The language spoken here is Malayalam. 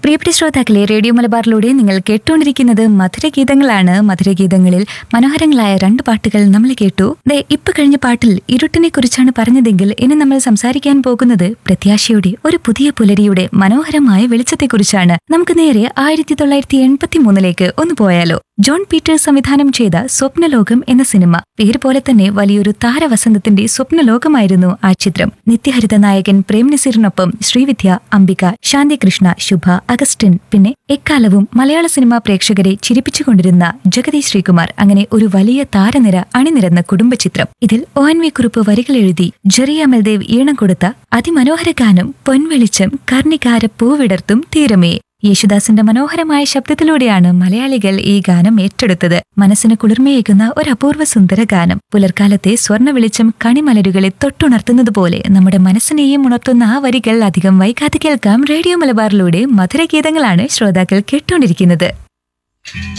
പ്രിയപ്പെട്ട ശ്രോതാക്കളെ റേഡിയോ മലബാറിലൂടെ നിങ്ങൾ കേട്ടുകൊണ്ടിരിക്കുന്നത് മധുരഗീതങ്ങളാണ് മധുരഗീതങ്ങളിൽ മനോഹരങ്ങളായ രണ്ട് പാട്ടുകൾ നമ്മൾ കേട്ടു ദേ ഇപ്പൊ കഴിഞ്ഞ പാട്ടിൽ ഇരുട്ടിനെ കുറിച്ചാണ് പറഞ്ഞതെങ്കിൽ ഇനി നമ്മൾ സംസാരിക്കാൻ പോകുന്നത് പ്രത്യാശയുടെ ഒരു പുതിയ പുലരിയുടെ മനോഹരമായ വെളിച്ചത്തെക്കുറിച്ചാണ് നമുക്ക് നേരെ ആയിരത്തി തൊള്ളായിരത്തി എൺപത്തി മൂന്നിലേക്ക് ഒന്ന് പോയാലോ ജോൺ പീറ്റേഴ്സ് സംവിധാനം ചെയ്ത സ്വപ്നലോകം എന്ന സിനിമ പേര് പോലെ തന്നെ വലിയൊരു താരവസന്തത്തിന്റെ സ്വപ്നലോകമായിരുന്നു ആ ചിത്രം നിത്യഹരിത നായകൻ പ്രേം നസീറിനൊപ്പം ശ്രീവിദ്യ അംബിക ശാന്തികൃഷ്ണ ശുഭ അഗസ്റ്റിൻ പിന്നെ എക്കാലവും മലയാള സിനിമാ പ്രേക്ഷകരെ ചിരിപ്പിച്ചുകൊണ്ടിരുന്ന ജഗതി ശ്രീകുമാർ അങ്ങനെ ഒരു വലിയ താരനിര അണിനിരന്ന കുടുംബചിത്രം ഇതിൽ ഒ എൻ വി കുറുപ്പ് വരികൾ എഴുതി ജെറി അമൽദേവ് ഈണം കൊടുത്ത അതിമനോഹര ഗാനം പൊൻവെളിച്ചം കർണികാര പൂവിടർത്തും തീരമേ യേശുദാസിന്റെ മനോഹരമായ ശബ്ദത്തിലൂടെയാണ് മലയാളികൾ ഈ ഗാനം ഏറ്റെടുത്തത് മനസ്സിന് കുളിർമയേകുന്ന ഒരു അപൂർവ സുന്ദര ഗാനം പുലർക്കാലത്തെ സ്വർണ്ണ വെളിച്ചം കണിമലരുകളെ തൊട്ടുണർത്തുന്നതുപോലെ നമ്മുടെ മനസ്സിനെയും ഉണർത്തുന്ന ആ വരികൾ അധികം വൈകാതെ കേൾക്കാം റേഡിയോ മലബാറിലൂടെ മധുരഗീതങ്ങളാണ് ശ്രോതാക്കൾ കേട്ടുകൊണ്ടിരിക്കുന്നത്